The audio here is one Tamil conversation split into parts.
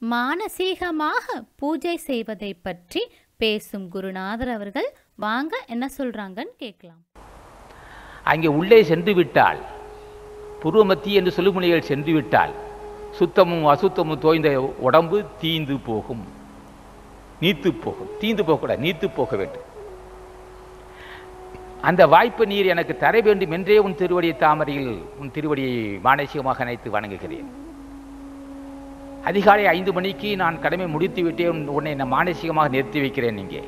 மானசீகமாக பூஜை செய்வதை பற்றி பேசும் குருநாதர் அவர்கள் வாங்க என்ன சொல்றாங்கன்னு கேட்கலாம் அங்கே உள்ளே சென்று விட்டால் புருவமத்தி என்று சொல்லுமொழிகள் சென்று விட்டால் சுத்தமும் அசுத்தமும் தோய்ந்த உடம்பு தீந்து போகும் நீத்து போகும் தீந்து போகக்கூடாது நீத்து போக வேண்டும் அந்த வாய்ப்பு நீர் எனக்கு தர வேண்டும் என்றே உன் திருவடியை தாமரையில் உன் திருவடியை மானசீகமாக நினைத்து வணங்குகிறேன் அதிகாலை ஐந்து மணிக்கு நான் கடமை முடித்து விட்டேன் உன்னை நான் மானசீகமாக நிறுத்தி வைக்கிறேன் இங்கே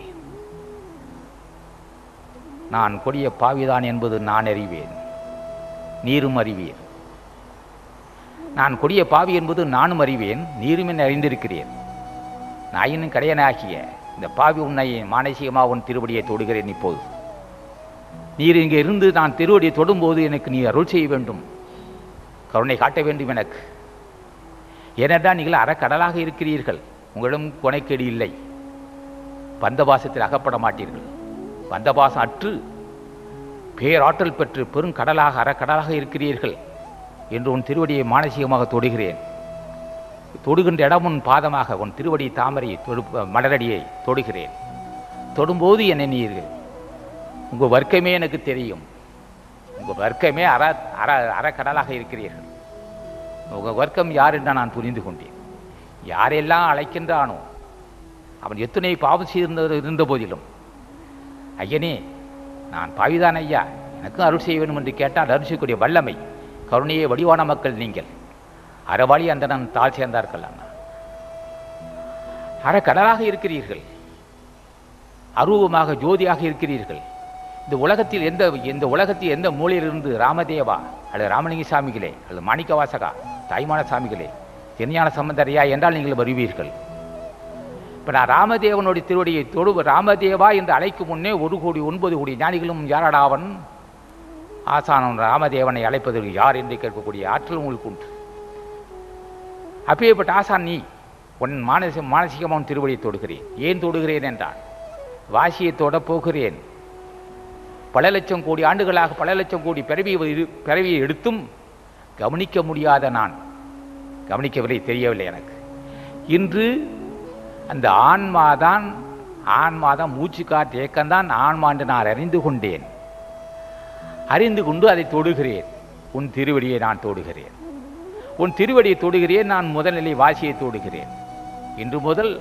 நான் கொடிய பாவிதான் என்பது நான் அறிவேன் நீரும் அறிவீர் நான் கொடிய பாவி என்பது நானும் அறிவேன் நீரும் என்னை அறிந்திருக்கிறேன் நாயினும் கடையனாகிய இந்த பாவி உன்னை மானசீகமாக உன் திருவடியை தொடுகிறேன் இப்போது நீர் இங்கே இருந்து நான் திருவடியை தொடும்போது எனக்கு நீ அருள் செய்ய வேண்டும் கருணை காட்ட வேண்டும் எனக்கு ஏனென்றால் நீங்கள் அறக்கடலாக இருக்கிறீர்கள் உங்களிடம் கொனைக்கேடு இல்லை பந்தபாசத்தில் அகப்பட மாட்டீர்கள் பந்தபாசம் அற்று பேராற்றல் பெற்று பெருங்கடலாக அறக்கடலாக இருக்கிறீர்கள் என்று உன் திருவடியை மானசீகமாக தொடுகிறேன் தொடுகின்ற இடம் உன் பாதமாக உன் திருவடி தாமரை தொடு மலரடியை தொடுகிறேன் தொடும்போது என்னை நீர் உங்கள் வர்க்கமே எனக்கு தெரியும் உங்கள் வர்க்கமே அற அற அறக்கடலாக இருக்கிறீர்கள் உங்கள் வர்க்கம் யார் என்று நான் புரிந்து கொண்டேன் யாரெல்லாம் அழைக்கின்றானோ அவன் எத்தனை பாவம் செய்திருந்த இருந்த போதிலும் ஐயனே நான் பாவிதான் ஐயா எனக்கும் அருள் செய்ய வேண்டும் என்று கேட்டால் அருள் செய்யக்கூடிய வல்லமை கருணையை வடிவான மக்கள் நீங்கள் அறவாளி அந்த நான் தாழ் சேர்ந்தார்கள் அண்ணா அறக்கடலாக இருக்கிறீர்கள் அரூபமாக ஜோதியாக இருக்கிறீர்கள் இந்த உலகத்தில் எந்த இந்த உலகத்தில் எந்த மூலையிலிருந்து ராமதேவா அல்லது ராமலிங்க சாமிகளே அல்லது மாணிக்க வாசகா தாய்மான சாமிகளே திருஞான சம்பந்தரையா என்றால் நீங்கள் வருவீர்கள் இப்போ நான் ராமதேவனுடைய திருவடியை தொடு ராமதேவா என்று அழைக்கும் முன்னே ஒரு கோடி ஒன்பது கோடி ஞானிகளும் யாரடாவன் ஆசானன் ராமதேவனை அழைப்பதற்கு யார் என்று கேட்கக்கூடிய ஆற்றல் உங்களுக்கு உண்டு அப்பேற்பட்ட ஆசான் நீ உன் மானச மானசீகமாக உன் திருவடியை தொடுகிறேன் ஏன் தொடுகிறேன் என்றால் வாசியை தொட போகிறேன் பல லட்சம் கோடி ஆண்டுகளாக பல லட்சம் கோடி பிறவி பிறவியை எடுத்தும் கவனிக்க முடியாத நான் கவனிக்கவில்லை தெரியவில்லை எனக்கு இன்று அந்த ஆன்மாதான் ஆன்மாதான் மூச்சு காற்று ஏக்கம்தான் ஆன்மா என்று நான் அறிந்து கொண்டேன் அறிந்து கொண்டு அதை தொடுகிறேன் உன் திருவடியை நான் தொடுகிறேன் உன் திருவடியை தொடுகிறேன் நான் முதல்நிலை வாசியை தொடுகிறேன் இன்று முதல்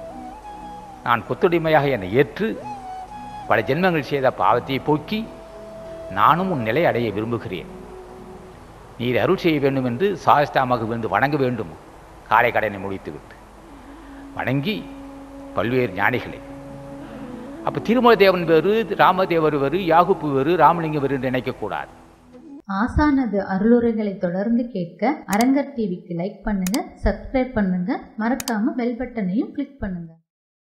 நான் கொத்துடைமையாக என்னை ஏற்று பல ஜென்மங்கள் செய்த பாவத்தை போக்கி நானும் உன் நிலை அடைய விரும்புகிறேன் நீர் அருள் செய்ய வேண்டும் என்று சாஸ்தாமாக விழுந்து வணங்க வேண்டும் காலை கடனை முடித்துவிட்டு வணங்கி பல்வேறு ஞானிகளை அப்போ திருமல தேவன் வேறு ராமதேவர் வேறு யாகுப்பு வேறு ராமலிங்கம் வேறு என்று நினைக்கக்கூடாது ஆசானது அருளுரைகளை தொடர்ந்து கேட்க அரங்கர் டிவிக்கு லைக் பண்ணுங்க சப்ஸ்கிரைப் பண்ணுங்க மறக்காம பெல் பட்டனையும் கிளிக் பண்ணுங்க